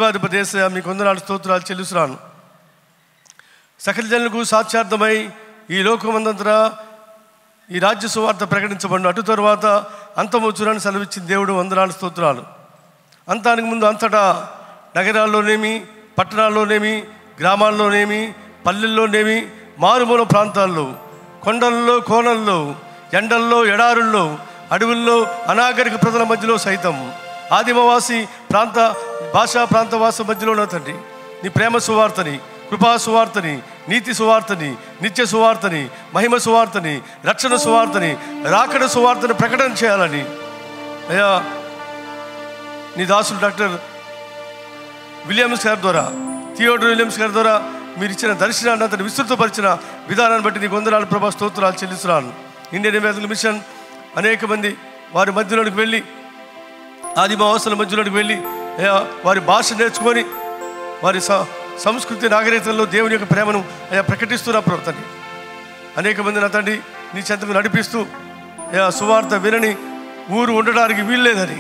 జీవాధిపతి యేసయ్య మీ కొందనాలు స్తోత్రాలు చెల్లిస్తున్నాను సకల జనులకు సాక్షార్థమై ఈ లోకమందంతటా ఈ రాజ్య సువార్త ప్రకటించబడిన అటు తరువాత అంతమొచ్చునని సెలవిచ్చిన దేవుడు వందనాలు స్తోత్రాలు అంతానికి ముందు అంతటా నగరాల్లోనేమి పట్టణాల్లోనేమి గ్రామాల్లోనేమి పల్లెల్లోనేమి మారుమూల ప్రాంతాల్లో కొండల్లో కోనల్లో ఎండల్లో ఎడారుల్లో అడవుల్లో అనాగరిక ప్రజల మధ్యలో సైతం ఆదిమవాసి ప్రాంత భాషా ప్రాంతవాస మధ్యలో తండ్రి నీ ప్రేమ సువార్తని కృపా సువార్తని నీతి సువార్తని నిత్య సువార్తని మహిమ సువార్తని రక్షణ సువార్తని రాకడ సువార్తని ప్రకటన చేయాలని అయ్యా నీ దాసులు డాక్టర్ విలియమ్స్ గారి ద్వారా థియోడర్ విలియమ్స్ గారి ద్వారా మీరు ఇచ్చిన దర్శనాన్ని అతను విస్తృతపరిచిన విధానాన్ని బట్టి నీకు వందనాలు ప్రభా స్తోత్రాలు చెల్లిస్తున్నాను ఇండియన్ ఎవేదికల్ మిషన్ అనేక మంది వారి మధ్యలోనికి వెళ్ళి ఆదివాసుల మధ్యలోకి వెళ్ళి అయ్యా, వారి భాష నేర్చుకొని వారి స- సంస్కృతి నాగరికతల్లో దేవుని యొక్క ప్రేమను అయ్యా ప్రకటిస్తున్న ప్రవర్తని అనేక మంది నా తండ్రి నీ చెంతకు నడిపిస్తూ అయ్యా సువార్త వినని ఊరు ఉండడానికి వీల్లేదని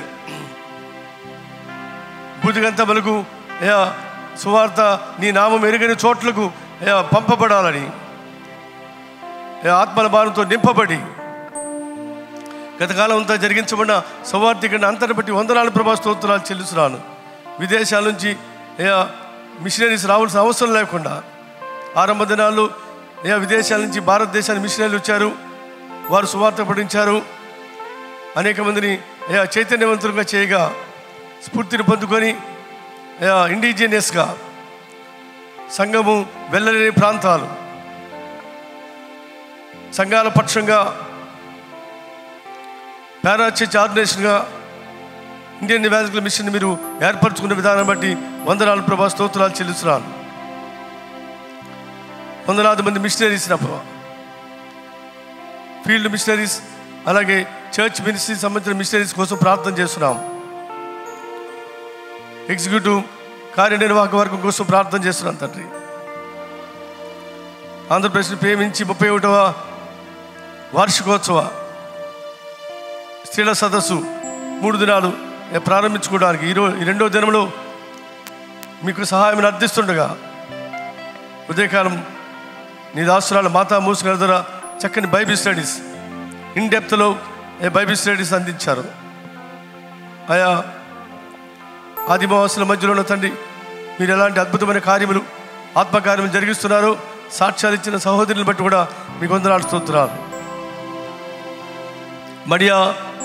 బుద్ధిగంతములకు అయ్యా సువార్త నీ నామం ఎరుగని చోట్లకు అయ్యా పంపబడాలని అయ్యా, ఆత్మల భారంతో నింపబడి గతకాలం అంతా జరిగించబడిన సౌవార్థికరణ అంతటి బట్టి వందనాలు ప్రభా స్తోత్రాలు చెల్లిస్తున్నాను విదేశాల నుంచి అయ్యా మిషనరీస్ రావాల్సిన అవసరం లేకుండా ఆరంభ దినాల్లో అయ్యా విదేశాల నుంచి భారతదేశానికి మిషనరీలు వచ్చారు వారు సువార్త పఠించారు అనేక మందిని అయ్యా చైతన్యవంతులుగా చేయగా స్ఫూర్తిని పొందుకొని అయ్యా ఇండిజినియస్గా సంఘము వెళ్ళలేని ప్రాంతాలు సంఘాల పక్షంగా పారా చర్చ్ ఆర్గనైజేషన్గా ఇండియన్ నివేదికల మిషన్ మీరు ఏర్పరచుకున్న విధానం బట్టి వందనాలు ప్రభా స్తోత్రాలు చెల్లిస్తున్నాను వందలాది మంది మిషనరీస్ నా ప్రభా ఫీల్డ్ మిషనరీస్ అలాగే చర్చ్ మినిస్ట్రీ సంబంధించిన మిషనరీస్ కోసం ప్రార్థన చేస్తున్నాం ఎగ్జిక్యూటివ్ కార్యనిర్వాహక వర్గం కోసం ప్రార్థన చేస్తున్నాం తండ్రి ఆంధ్రప్రదేశ్ని ప్రేమించి ముప్పై ఒకటవ వార్షికోత్సవ స్త్రీల సదస్సు మూడు దినాలు ఏ ప్రారంభించుకోవడానికి ఈరోజు ఈ రెండో దినంలో మీకు సహాయం అర్థిస్తుండగా ఉదయకాలం నీ దాసురాలు మాతా మూసుకున్న ద్వారా చక్కని బైబిల్ స్టడీస్ ఇన్ డెప్త్లో ఏ బైబిల్ స్టడీస్ అందించారు ఆయా ఆదివాసుల మధ్యలో ఉన్న తండ్రి మీరు ఎలాంటి అద్భుతమైన కార్యములు ఆత్మకార్యములు జరిగిస్తున్నారో సాక్ష్యాలు ఇచ్చిన సహోదరులను బట్టి కూడా మీకు వందనాలు స్తోత్రాలు మడియా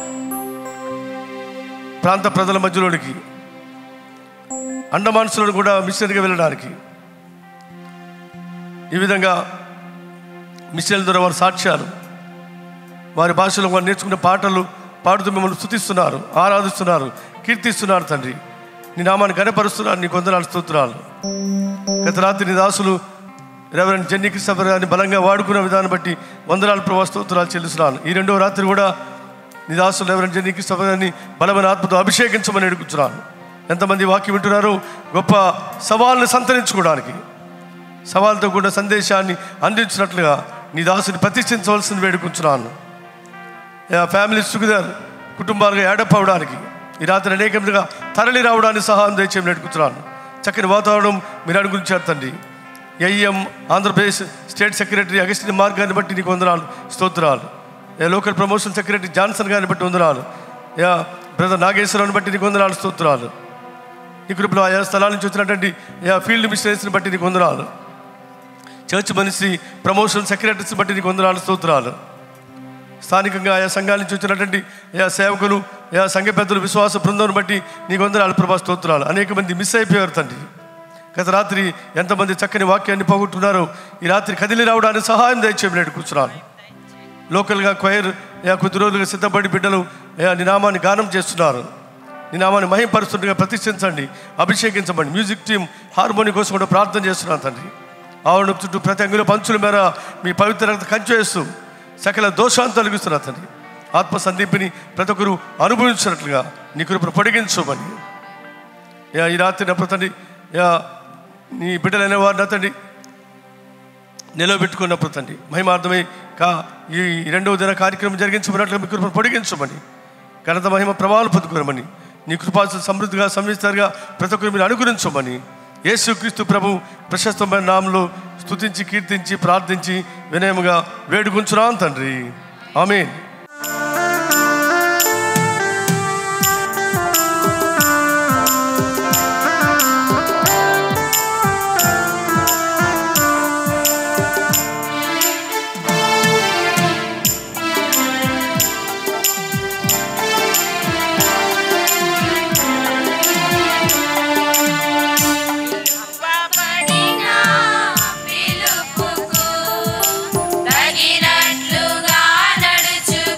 ప్రాంత ప్రజల మధ్యలోనికి అండమాన్స్లో కూడా మిషనరీగా వెళ్ళడానికి ఈ విధంగా మిషనరీల ద్వారా వారి సాక్ష్యాలు వారి భాషలో వారు నేర్చుకున్న పాటలు పాడుతూ మిమ్మల్ని స్థుతిస్తున్నారు ఆరాధిస్తున్నారు కీర్తిస్తున్నారు తండ్రి నీ నామాన్ని గనపరుస్తున్నారు నీ కొందనాలు స్తోత్రాలు గత రాత్రి నీ దాసులు రెవరెండ్ జెన్నీ క్రిస్టఫర్ గారిని బలంగా వాడుకున్న విధానం బట్టి వందనాలు ప్రభా స్తోత్రాలు చెల్లిస్తున్నాను ఈ రెండవ రాత్రి కూడా నీ దాసులు రెవరెండ్ జెన్నీ క్రిస్టఫర్ గారిని బలమైన ఆత్మతో అభిషేకించమని అడుగుతున్నాను ఎంతమంది వాక్యం వింటున్నారు గొప్ప సవాళ్ళను సంతరించుకోవడానికి సవాల్తో కూడా సందేశాన్ని అందించినట్లుగా నీ దాసుని ప్రతిష్ఠించవలసింది వేడుకుంటున్నాను ఫ్యామిలీస్ టుగెదర్ కుటుంబాలుగా యాడప్ అవడానికి ఈ రాత్రి అనేక విధంగా తరలి రావడానికి సహాయం దయచేయం నేర్పుతున్నాను చక్కని వాతావరణం మీరు అనుగురించారు తండ్రి I M Andhra Pradesh state secretary Augustine మార్గాన్ని బట్టి నీకు వందనాలు స్తోత్రాలు ఏ లోకల్ ప్రమోషన్ సెక్రటరీ జాన్సన్ గారిని బట్టి వందనాలు యా బ్రదర్ నాగేశ్వరరావుని బట్టి నీకు వందనాలు స్తోత్రాలు నీ కృపలో ఆయా స్థలాల నుంచి వచ్చినటువంటి యా ఫీల్డ్ మిషనరీస్ని బట్టి నీకు వందనాలు చర్చ్ మనిషి ప్రమోషన్ సెక్రటరీస్ బట్టి నీకు వందనాలు స్తోత్రాలు స్థానికంగా ఆయా సంఘాల నుంచి వచ్చినటువంటి ఆయా సేవకులు ఆయా సంఘ పెద్దలు విశ్వాస బృందం బట్టి నీకు వందనాలు ప్రభా స్తోత్రాలు అనేక మంది మిస్ అయిపోయారు తండ్రి గత రాత్రి ఎంతమంది చక్కని వాక్యాన్ని పోగొట్టున్నారో ఈ రాత్రి కదిలి రావడానికి సహాయం దయచేయమని నేడు కూర్చున్నాను లోకల్గా క్వైర్ యా కొద్ది రోజులుగా సిద్ధపడి బిడ్డలు యా నీ నామాన్ని గానం చేస్తున్నారు నీ నామాన్ని మహింపరుస్తుండగా ప్రతిష్ఠించండి అభిషేకించండి మ్యూజిక్ టీం హార్మోని కోసం కూడా ప్రార్థన చేస్తున్నాను తండ్రి ఆవిడ చుట్టూ ప్రతి అంగుల పంచుల మేర మీ పవిత్ర రక్త కంచు వేస్తూ సకల దోషాన్ని తొలగిస్తున్నా తండ్రి ఆత్మ సందీపిని ప్రతి ఒక్కరు అనుభవించినట్లుగా నీ కృపను పొడిగించమని యా ఈ రాత్రి నా తండ్రి యా నీ బిడ్డలైన వారు నా తండ్రి నిలబెట్టుకున్నప్పుడు తండ్రి మహిమార్థమై కా ఈ రెండవ దిన కార్యక్రమం జరిగించబడినట్లుగా మీ కృపను పొడిగించమని ఘనత మహిమ ప్రభావాలు పొందుకోరమని నీ కృపాసు సమృద్ధిగా సంవిస్తారుగా ప్రతి ఒక్కరు మీరు అనుగ్రహించమని యేసుక్రీస్తు ప్రభు ప్రశస్తమైన నామంలో స్తుతించి కీర్తించి ప్రార్థించి వినయముగా వేడుకుంచున్నాం తండ్రి ఆమేన్ పడిన పిలుపుకు తగినట్లుగా నడుచు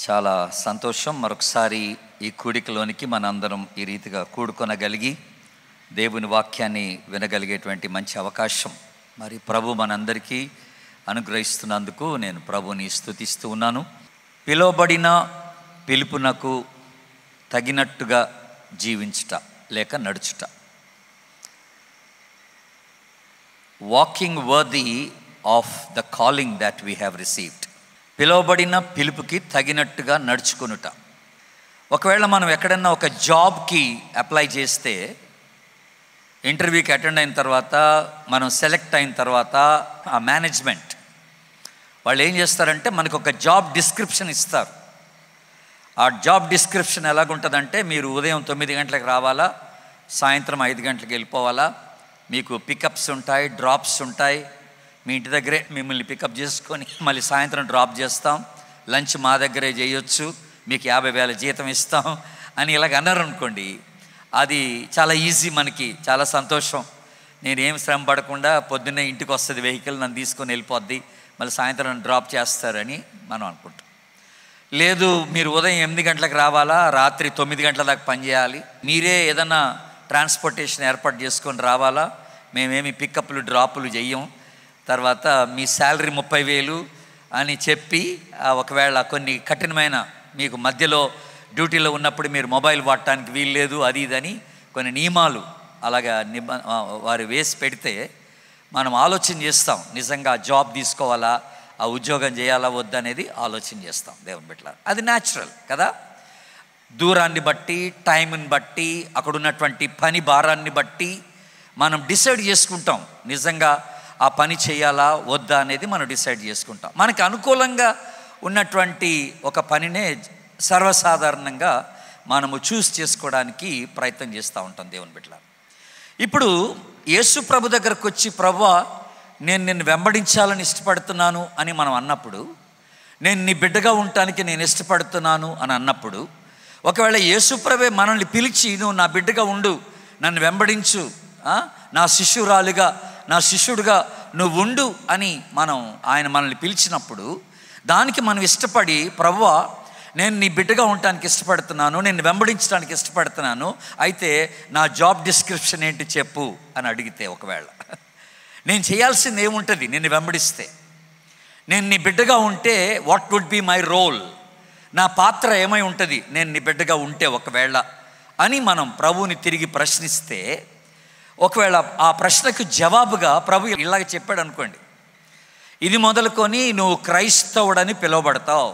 చాలా సంతోషం మరొకసారి ఈ కూడికలోనికి మనందరం ఈ రీతిగా కూడుకొనగలిగి దేవుని వాక్యాన్ని వినగలిగేటువంటి మంచి అవకాశం మరి ప్రభు మనందరికీ అనుగ్రహిస్తున్నందుకు నేను ప్రభుని స్తుతిస్తూ ఉన్నాను పిలువబడిన పిలుపునకు తగినట్టుగా జీవించుట లేక నడుచుట walking worthy of the calling that we have received పిలువబడిన పిలుపుకి తగినట్టుగా నడుచుకునుట ఒకవేళ మనం ఎక్కడన్నా ఒక జాబ్కి అప్లై చేస్తే ఇంటర్వ్యూకి అటెండ్ అయిన తర్వాత మనం సెలెక్ట్ అయిన తర్వాత ఆ మేనేజ్మెంట్ వాళ్ళు ఏం చేస్తారంటే మనకు ఒక జాబ్ డిస్క్రిప్షన్ ఇస్తారు ఆ జాబ్ డిస్క్రిప్షన్ ఎలాగుంటుందంటే మీరు ఉదయం తొమ్మిది గంటలకు రావాలా సాయంత్రం ఐదు గంటలకు వెళ్ళిపోవాలా మీకు పికప్స్ ఉంటాయి డ్రాప్స్ ఉంటాయి మీ ఇంటి దగ్గరే మిమ్మల్ని పికప్ చేసుకొని మళ్ళీ సాయంత్రం డ్రాప్ చేస్తాం లంచ్ మా దగ్గరే చేయొచ్చు మీకు యాభై వేల జీతం ఇస్తాం అని ఇలాగ అన్నారు అనుకోండి అది చాలా ఈజీ మనకి చాలా సంతోషం నేనేం శ్రమ పడకుండా పొద్దున్నే ఇంటికి వస్తుంది వెహికల్ నన్ను తీసుకొని వెళ్ళిపోద్ది మళ్ళీ సాయంత్రం డ్రాప్ చేస్తారని మనం అనుకుంటాం లేదు మీరు ఉదయం ఎనిమిది గంటలకు రావాలా రాత్రి తొమ్మిది గంటల దాకా పనిచేయాలి మీరే ఏదన్నా ట్రాన్స్పోర్టేషన్ ఏర్పాటు చేసుకొని రావాలా మేమేమి పికప్లు డ్రాపులు చెయ్యం తర్వాత మీ శాలరీ ముప్పై వేలు అని చెప్పి ఆ, ఒకవేళ కొన్ని కఠినమైన మీకు మధ్యలో డ్యూటీలో ఉన్నప్పుడు మీరు మొబైల్ వాడటానికి వీలు లేదు అది ఇదని కొన్ని నియమాలు అలాగా నిబ ఆ, వారు వేసి పెడితే మనం ఆలోచన చేస్తాం నిజంగా ఆ జాబ్ తీసుకోవాలా ఆ ఉద్యోగం చేయాలా వద్దనేది ఆలోచన చేస్తాం దేవుని బిడ్డలారా అది న్యాచురల్ కదా దూరాన్ని బట్టి టైంని బట్టి అక్కడ ఉన్నటువంటి పని భారాన్ని బట్టి మనం డిసైడ్ చేసుకుంటాం నిజంగా ఆ పని చేయాలా వద్దా అనేది మనం డిసైడ్ చేసుకుంటాం మనకి అనుకూలంగా ఉన్నటువంటి ఒక పనినే సర్వసాధారణంగా మనము చూస్ చేసుకోవడానికి ప్రయత్నం చేస్తూ ఉంటాం దేవుని బిడ్డల ఇప్పుడు యేసు ప్రభు దగ్గరకు వచ్చి ప్రభు నేను నిన్ను వెంబడించాలని ఇష్టపడుతున్నాను అని మనం అన్నప్పుడు నేను నీ బిడ్డగా ఉండటానికి నేను ఇష్టపడుతున్నాను అని అన్నప్పుడు ఒకవేళ యేసుప్రభే మనల్ని పిలిచి నువ్వు నా బిడ్డగా ఉండు నన్ను వెంబడించు ఆ? నా శిష్యురాలుగా నా శిష్యుడిగా నువ్వు ఉండు అని మనం ఆయన మనల్ని పిలిచినప్పుడు దానికి మనం ఇష్టపడి ప్రభువా నేను నీ బిడ్డగా ఉండటానికి ఇష్టపడుతున్నాను నేను వెంబడించడానికి ఇష్టపడుతున్నాను అయితే నా జాబ్ డిస్క్రిప్షన్ ఏంటి చెప్పు అని అడిగితే ఒకవేళ నేను చేయాల్సింది ఏముంటుంది నిన్ను వెంబడిస్తే నేను నీ బిడ్డగా ఉంటే what would be my role నా పాత్ర ఏమై ఉంటుంది నేను నీ బిడ్డగా ఉంటే ఒకవేళ అని మనం ప్రభువుని తిరిగి ప్రశ్నిస్తే ఒకవేళ ఆ ప్రశ్నకు జవాబుగా ప్రభు ఇలాగ చెప్పాడు అనుకోండి ఇది మొదలుకొని నువ్వు క్రైస్తవుడని పిలువబడతావు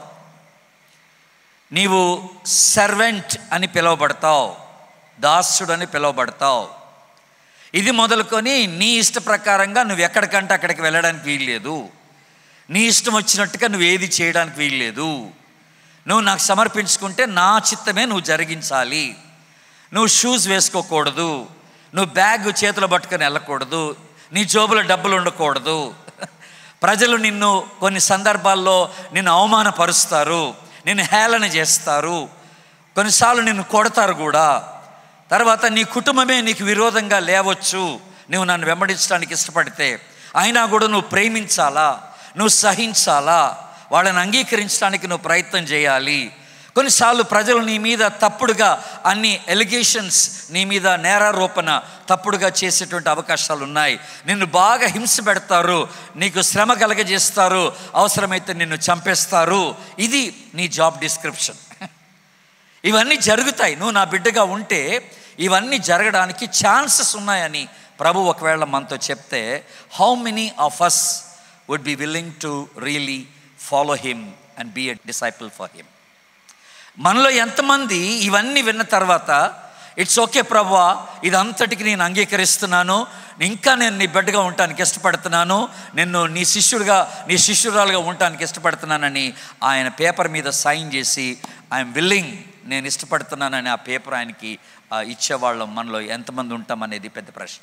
నీవు సర్వెంట్ అని పిలువబడతావు దాసుడని పిలువబడతావు ఇది మొదలుకొని నీ ఇష్ట ప్రకారంగా నువ్వు ఎక్కడికంటే అక్కడికి వెళ్ళడానికి వీల్లేదు నీ ఇష్టం వచ్చినట్టుగా నువ్వు ఏది చేయడానికి వీల్లేదు నువ్వు నాకు సమర్పించుకుంటే నా చిత్తమే నువ్వు జరిగించాలి నువ్వు షూస్ వేసుకోకూడదు నువ్వు బ్యాగ్ చేతిలో పట్టుకొని వెళ్ళకూడదు నీ జోబులో డబ్బులు ఉండకూడదు ప్రజలు నిన్ను కొన్ని సందర్భాల్లో నిన్ను అవమానపరుస్తారు నిన్ను హేళన చేస్తారు కొన్నిసార్లు నిన్ను కొడతారు కూడా తర్వాత నీ కుటుంబమే నీకు విరోధంగా లేవచ్చు నువ్వు నన్ను వెంబడించడానికి ఇష్టపడితే అయినా కూడా నువ్వు ప్రేమించాలా నువ్వు సహించాలా వాళ్ళని అంగీకరించడానికి నువ్వు ప్రయత్నం చేయాలి కొన్నిసార్లు ప్రజలు నీ మీద తప్పుడుగా అన్ని ఎలిగేషన్స్ నీ మీద నేరారోపణ తప్పుడుగా చేసేటువంటి అవకాశాలు ఉన్నాయి నిన్ను బాగా హింస పెడతారు నీకు శ్రమ కలగజేస్తారు అవసరమైతే నిన్ను చంపేస్తారు ఇది నీ జాబ్ డిస్క్రిప్షన్ ఇవన్నీ జరుగుతాయి నువ్వు నా బిడ్డగా ఉంటే ఇవన్నీ జరగడానికి ఛాన్సెస్ ఉన్నాయని ప్రభు ఒకవేళ మనతో చెప్తే how many of us would be willing to really follow him and be a disciple for him మనలో ఎంతమంది ఇవన్నీ విన్న తర్వాత ఇట్స్ ఓకే ప్రభా ఇదంతటికి నేను అంగీకరిస్తున్నాను ఇంకా నేను నీ బిడ్డగా ఉండటానికి ఇష్టపడుతున్నాను నిన్ను నీ శిష్యుడిగా నీ శిష్యురాలుగా ఉండటానికి ఇష్టపడుతున్నానని ఆయన పేపర్ మీద సైన్ చేసి ఐఎమ్ విల్లింగ్ నేను ఇష్టపడుతున్నానని ఆ పేపర్ ఆయనకి ఆ, ఇచ్చేవాళ్ళం మనలో ఎంతమంది ఉంటాం అనేది పెద్ద ప్రశ్న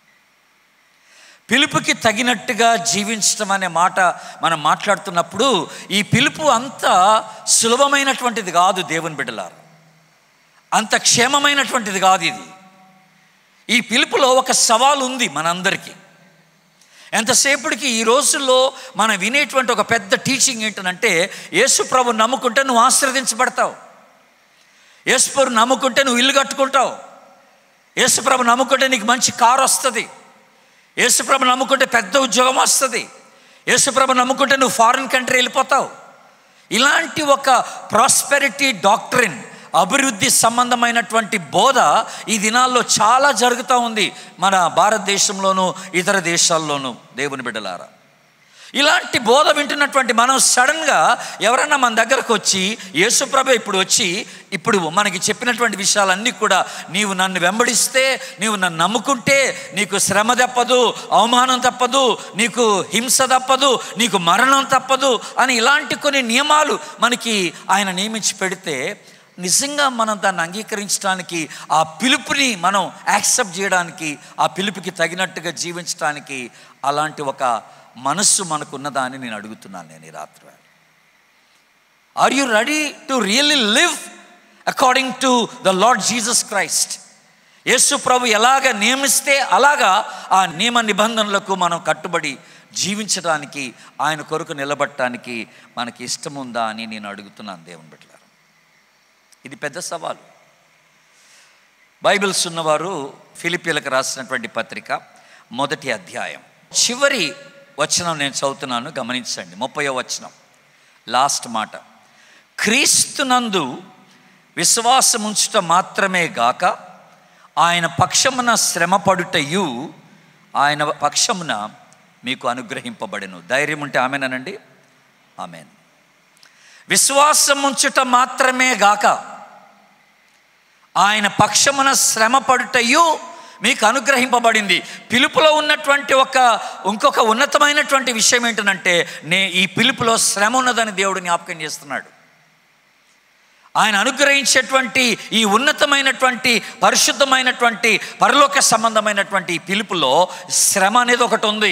పిలుపుకి తగినట్టుగా జీవించడం అనే మాట మనం మాట్లాడుతున్నప్పుడు ఈ పిలుపు అంత సులభమైనటువంటిది కాదు దేవుని బిడ్డలారు అంత క్షేమమైనటువంటిది కాదు ఇది ఈ పిలుపులో ఒక సవాలు ఉంది మనందరికీ ఎంతసేపటికి ఈ రోజుల్లో మనం వినేటువంటి ఒక పెద్ద టీచింగ్ ఏంటంటే యేసు ప్రభు నమ్ముకుంటే నువ్వు ఆశీర్వదించబడతావు యేసు ప్రభు నమ్ముకుంటే నువ్వు ఇల్లు కట్టుకుంటావు యేసు ప్రభు నమ్ముకుంటే నీకు మంచి కారు వస్తుంది యేసు ప్రభు నమ్ముకుంటే పెద్ద ఉద్యోగం వస్తుంది యేసు ప్రభు నమ్ముకుంటే నువ్వు ఫారిన్ కంట్రీ వెళ్ళిపోతావు ఇలాంటి ఒక ప్రాస్పెరిటీ డాక్టరిన్ అభివృద్ధి సంబంధమైనటువంటి బోధ ఈ దినాల్లో చాలా జరుగుతూ ఉంది మన భారతదేశంలోనూ ఇతర దేశాల్లోనూ దేవుని బిడ్డలారా ఇలాంటి బోధ వింటున్నటువంటి మనం సడన్గా ఎవరన్నా మన దగ్గరకు వచ్చి యేసుప్రభ ఇప్పుడు వచ్చి ఇప్పుడు మనకి చెప్పినటువంటి విషయాలన్నీ కూడా నీవు నన్ను వెంబడిస్తే నీవు నన్ను నమ్ముకుంటే నీకు శ్రమ తప్పదు అవమానం తప్పదు నీకు హింస తప్పదు నీకు మరణం తప్పదు అని ఇలాంటి కొన్ని నియమాలు మనకి ఆయన నియమించి పెడితే నిజంగా మనం దాన్ని అంగీకరించడానికి ఆ పిలుపుని మనం యాక్సెప్ట్ చేయడానికి ఆ పిలుపుకి తగినట్టుగా జీవించడానికి అలాంటి ఒక మనస్సు మనకున్నదా అని నేను అడుగుతున్నాను నేను ఈ రాత్రి are you ready to really live according to the Lord Jesus Christ Yesu ప్రభు ఎలాగ నియమిస్తే అలాగా ఆ నియమ నిబంధనలకు మనం కట్టుబడి జీవించడానికి ఆయన కొరకు నిలబడటానికి మనకి ఇష్టం ఉందా అని నేను అడుగుతున్నాను దేవుని బిడ్డలారా ఇది పెద్ద సవాలు బైబిల్స్ ఉన్నవారు ఫిలిపిలకు రాసినటువంటి పత్రిక మొదటి అధ్యాయం చివరి వచనం నేను చదువుతున్నాను గమనించండి ముప్పయో వచనం లాస్ట్ మాట క్రీస్తునందు విశ్వాసముంచుట మాత్రమే గాక ఆయన పక్షమున శ్రమపడుటయు ఆయన పక్షమున మీకు అనుగ్రహింపబడెను ధైర్యం ఉంటే ఆమెనండి ఆమెన్ విశ్వాసముంచుట మాత్రమే గాక ఆయన పక్షమున శ్రమపడుటయు మీకు అనుగ్రహింపబడింది పిలుపులో ఉన్నటువంటి ఒక ఇంకొక ఉన్నతమైనటువంటి విషయం ఏంటంటే నే ఈ పిలుపులో శ్రమ ఉన్నదని దేవుడు జ్ఞాపకం చేస్తున్నాడు ఆయన అనుగ్రహించేటువంటి ఈ ఉన్నతమైనటువంటి పరిశుద్ధమైనటువంటి పరలోక సంబంధమైనటువంటి ఈ పిలుపులో శ్రమ అనేది ఒకటి ఉంది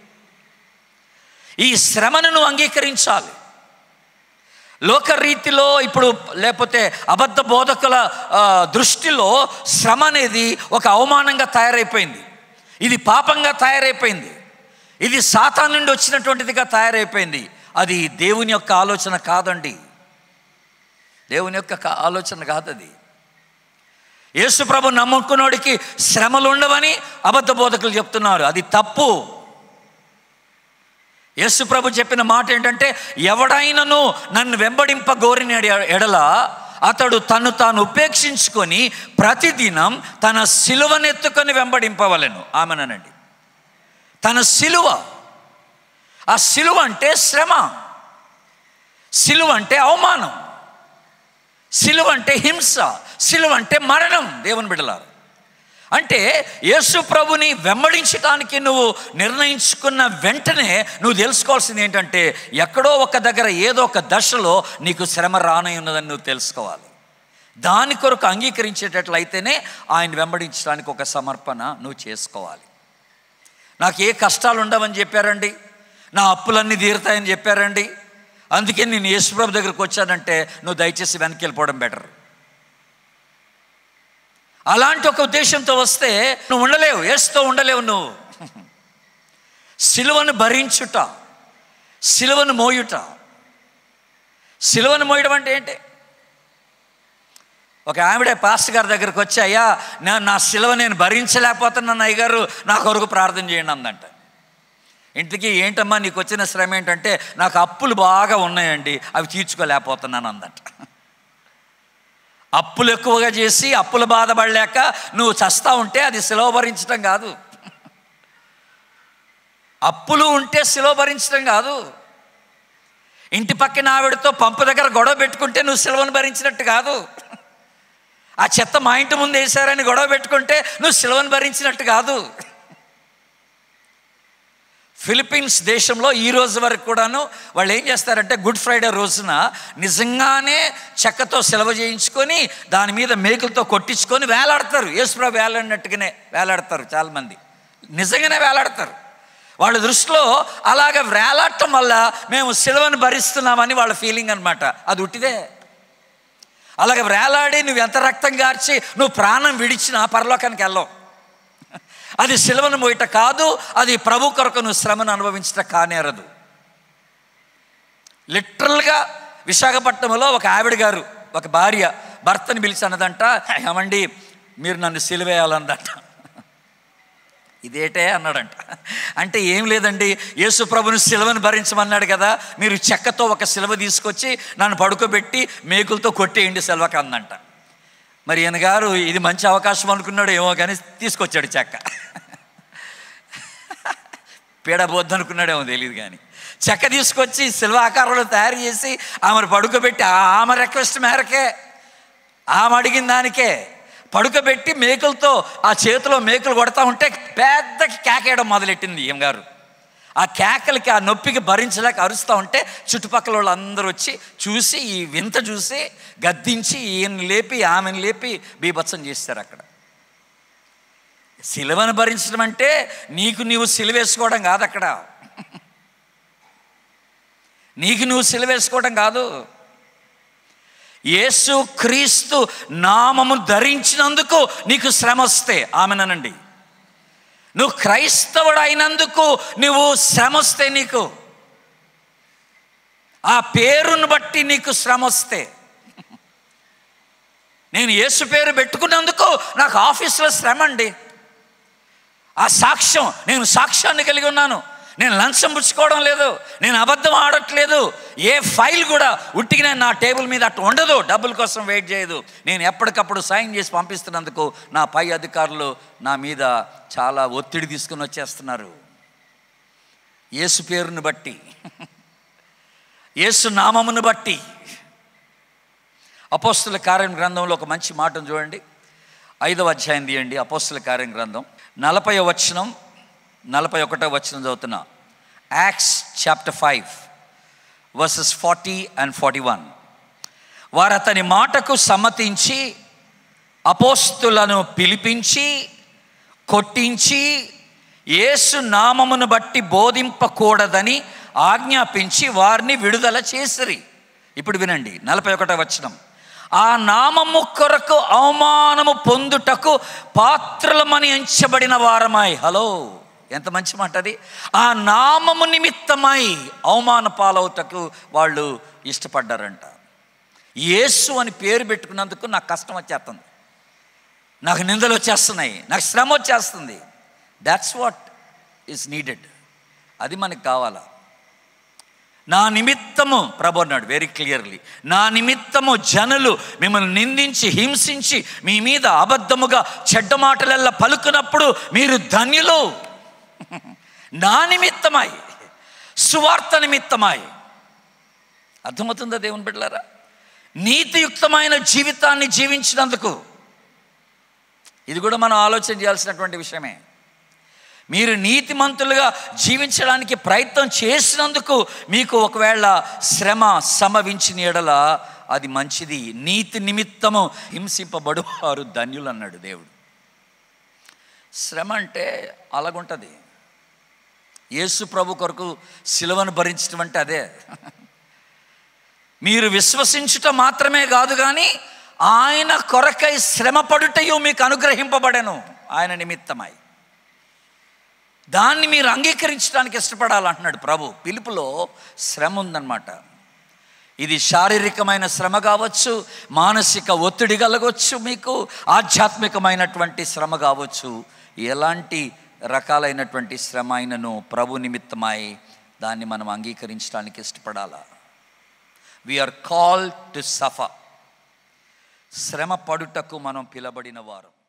ఈ శ్రమను నువ్వు అంగీకరించాలి లోకరీతిలో ఇప్పుడు లేకపోతే అబద్ధ బోధకుల ఆ, దృష్టిలో శ్రమ అనేది ఒక అవమానంగా తయారైపోయింది ఇది పాపంగా తయారైపోయింది ఇది సాతా నుండి వచ్చినటువంటిదిగా తయారైపోయింది అది దేవుని యొక్క ఆలోచన కాదండి దేవుని యొక్క కా- ఆలోచన కాదు అది యేసుప్రభు నమ్ముకున్నోడికి శ్రమలు ఉండవని అబద్ధ బోధకులు చెప్తున్నారు అది తప్పు యేసుప్రభు చెప్పిన మాట ఏంటంటే ఎవడైనను నన్ను వెంబడింప గోరిన ఎడల అతడు తను తాను ఉపేక్షించుకొని ప్రతిదినం తన సిలువనెత్తుకొని వెంబడింపవలెను ఆమెనండి తన సిలువ ఆ సిలువ అంటే శ్రమ సిలువ అంటే అవమానం సిలువ అంటే హింస సిలువ అంటే మరణం దేవుని బిడలారు అంటే యేసు ప్రభుని వెంబడించడానికి నువ్వు నిర్ణయించుకున్న వెంటనే నువ్వు తెలుసుకోవాల్సింది ఏంటంటే ఎక్కడో ఒక దగ్గర ఏదో ఒక దశలో నీకు శ్రమ రానై ఉన్నదని నువ్వు తెలుసుకోవాలి దాని కొరకు అంగీకరించేటట్లయితేనే ఆయన వెంబడించడానికి ఒక సమర్పణ నువ్వు చేసుకోవాలి నాకు ఏ కష్టాలు ఉండవని చెప్పారండి నా అప్పులన్నీ తీరుతాయని చెప్పారండి అందుకే నేను యేసుప్రభు దగ్గరికి వచ్చానంటే నువ్వు దయచేసి వెనక్కి వెళ్ళిపోవడం బెటర్ అలాంటి ఒక ఉద్దేశంతో వస్తే నువ్వు ఉండలేవు ఏసుతో ఉండలేవు నువ్వు సిలువను భరించుట సిలువను మోయుట సిలువను మోయడం అంటే ఏంటి ఒక ఆవిడ పాస్టర్ గారి దగ్గరికి వచ్చి అయ్యా నా నా సిలువ నేను భరించలేకపోతున్నాను అయ్యగారు నా కొరకు ప్రార్థన చేయండి అందంట ఇంటికి ఏంటమ్మా నీకు వచ్చిన శ్రమ ఏంటంటే నాకు అప్పులు బాగా ఉన్నాయండి అవి తీర్చుకోలేకపోతున్నాను అందంట అప్పులు ఎక్కువగా చేసి అప్పులు బాధపడలేక నువ్వు చస్తా ఉంటే అది సిలువ భరించడం కాదు అప్పులు ఉంటే సిలువ భరించడం కాదు ఇంటి పక్కన ఆవిడతో పంపు దగ్గర గొడవ పెట్టుకుంటే నువ్వు సిలువను భరించినట్టు కాదు ఆ చెత్త మా ఇంటి ముందు వేశారని గొడవ పెట్టుకుంటే నువ్వు సిలువను భరించినట్టు కాదు ఫిలిప్పీన్స్ దేశంలో ఈ రోజు వరకు కూడాను వాళ్ళు ఏం చేస్తారంటే గుడ్ ఫ్రైడే రోజున నిజంగానే చెక్కతో సెలవ చేయించుకొని దాని మీద మేకులతో కొట్టించుకొని వేలాడతారు యేసుప్రభు వేలాడినట్టుగానే వేలాడతారు చాలామంది నిజంగానే వేలాడతారు వాళ్ళ దృష్టిలో అలాగ వేలాడటం వల్ల మేము సిలువను భరిస్తున్నామని వాళ్ళ ఫీలింగ్ అనమాట అది ఉట్టిదే అలాగ వేలాడి నువ్వు ఎంత రక్తం గార్చి నువ్వు ప్రాణం విడిచినా పరలోకానికి వెళ్ళవు అది సిలువను మోయట కాదు అది ప్రభు కొరకు నువ్వు శ్రమను అనుభవించట కానేరదు లిటరల్గా విశాఖపట్నంలో ఒక ఆవిడ గారు ఒక భార్య భర్తని పిలిచి అన్నదంట ఏమండి మీరు నన్ను సిలువేయాలన్నదంట ఇదేటే అన్నాడంట అంటే ఏం లేదండి యేసు ప్రభుని సిలువను భరించమన్నాడు కదా మీరు చెక్కతో ఒక సిలువ తీసుకొచ్చి నన్ను పడుకోబెట్టి మేకులతో కొట్టేయండి సిలువకి అందంట మరి ఈయన గారు ఇది మంచి అవకాశం అనుకున్నాడు ఏమో కానీ తీసుకొచ్చాడు చెక్క పీడబోద్దు అనుకున్నాడేమో తెలియదు కానీ చెక్క తీసుకొచ్చి శిల్వ ఆకారంలో తయారు చేసి ఆమెను పడుకోబెట్టి ఆ- ఆమె రిక్వెస్ట్ మేరకే ఆమె అడిగిన దానికే పడుకోబెట్టి మేకులతో ఆ చేతిలో మేకులు కొడతా ఉంటే పెద్ద కేకేయడం మొదలెట్టింది ఈమె గారు ఆ కేకలకి ఆ నొప్పికి భరించలేక అరుస్తూ ఉంటే చుట్టుపక్కల వాళ్ళు అందరూ వచ్చి చూసి ఈ వింత చూసి గద్దించి ఈయన లేపి ఆమెను లేపి బీభత్సం చేస్తారు అక్కడ సిలువను భరించడం అంటే నీకు నీవు సిలువేసుకోవడం కాదు అక్కడ నీకు నువ్వు సిలువేసుకోవడం కాదు యేసు క్రీస్తు నామము ధరించినందుకు నీకు శ్రమ వస్తే ఆమెనండి నువ్వు క్రైస్తవుడు అయినందుకు నువ్వు శ్రమ వస్తే నీకు ఆ పేరును బట్టి నీకు శ్రమ వస్తే నేను యేసు పేరు పెట్టుకున్నందుకు నాకు ఆఫీస్లో శ్రమ అండి ఆ సాక్ష్యం నేను సాక్ష్యాన్ని కలిగి ఉన్నాను నేను లంచం పుచ్చుకోవడం లేదు నేను అబద్ధం ఆడట్లేదు ఏ ఫైల్ కూడా ఉట్టికి నేను నా టేబుల్ మీద అట్టు ఉండదు డబ్బుల కోసం వెయిట్ చేయదు నేను ఎప్పటికప్పుడు సైన్ చేసి పంపిస్తున్నందుకు నా పై అధికారులు నా మీద చాలా ఒత్తిడి తీసుకుని వచ్చేస్తున్నారు యేసు పేరును బట్టి యేసు నామమును బట్టి అపోస్తుల కార్యం గ్రంథంలో ఒక మంచి మాటను చూడండి ఐదవ అధ్యాయం తీయండి అపోస్తుల కార్యం గ్రంథం నలభై వచనం నలభై ఒకటో వచనం చదువుతున్నా Acts chapter five verses forty and forty one వారు అతని మాటకు సమ్మతించి అపోస్తులను పిలిపించి కొట్టించి యేసు నామమును బట్టి బోధింపకూడదని ఆజ్ఞాపించి వారిని విడుదల చేసిరి ఇప్పుడు వినండి నలభై ఒకటో వచనం ఆ నామము కొరకు అవమానము పొందుటకు పాత్రలమని ఎంచబడిన వారమై హలో ఎంత మంచి మాట అది ఆ నామము నిమిత్తమై అవమాన పాలవుటకు వాళ్ళు ఇష్టపడ్డారంట యేసు అని పేరు పెట్టుకున్నందుకు నాకు కష్టం వచ్చేస్తుంది నాకు నిందలు వచ్చేస్తున్నాయి నాకు శ్రమ వచ్చేస్తుంది దాట్స్ వాట్ ఈస్ నీడెడ్ అది మనకు కావాలా నా నిమిత్తము ప్రభు అన్నాడు వెరీ క్లియర్లీ నా నిమిత్తము జనులు మిమ్మల్ని నిందించి హింసించి మీ మీద అబద్ధముగా చెడ్డ మాటలల్లా పలుకున్నప్పుడు మీరు ధన్యులు నా నిమిత్తమై సువార్త నిమిత్తమై అర్థమవుతుందా దేవుని బిడ్డలారా నీతియుక్తమైన జీవితాన్ని జీవించినందుకు ఇది కూడా మనం ఆలోచన చేయాల్సినటువంటి విషయమే మీరు నీతిమంతులుగా జీవించడానికి ప్రయత్నం చేసినందుకు మీకు ఒకవేళ శ్రమ సమవించిన ఎడల అది మంచిది నీతి నిమిత్తము హింసింపబడు వారు ధన్యులు అన్నాడు దేవుడు శ్రమ అంటే అలాగుంటుంది యేసు ప్రభు కొరకు సిలువను భరించడం అంటే అదే మీరు విశ్వసించుట మాత్రమే కాదు కానీ ఆయన కొరకై శ్రమపడుటయు మీకు అనుగ్రహింపబడెను ఆయన నిమిత్తమై దాన్ని మీరు అంగీకరించడానికి ఇష్టపడాలంటున్నాడు ప్రభు పిలుపులో శ్రమ ఉందన్నమాట ఇది శారీరకమైన శ్రమ కావచ్చు మానసిక ఒత్తిడి కలగవచ్చు మీకు ఆధ్యాత్మికమైనటువంటి శ్రమ కావచ్చు ఎలాంటి రకాలైనటువంటి శ్రమ అయినను ప్రభు నిమిత్తమై దాన్ని మనం అంగీకరించడానికి ఇష్టపడాలా వీఆర్ కాల్ టు సఫర్ శ్రమ పడుటకు మనం పిలబడిన వారం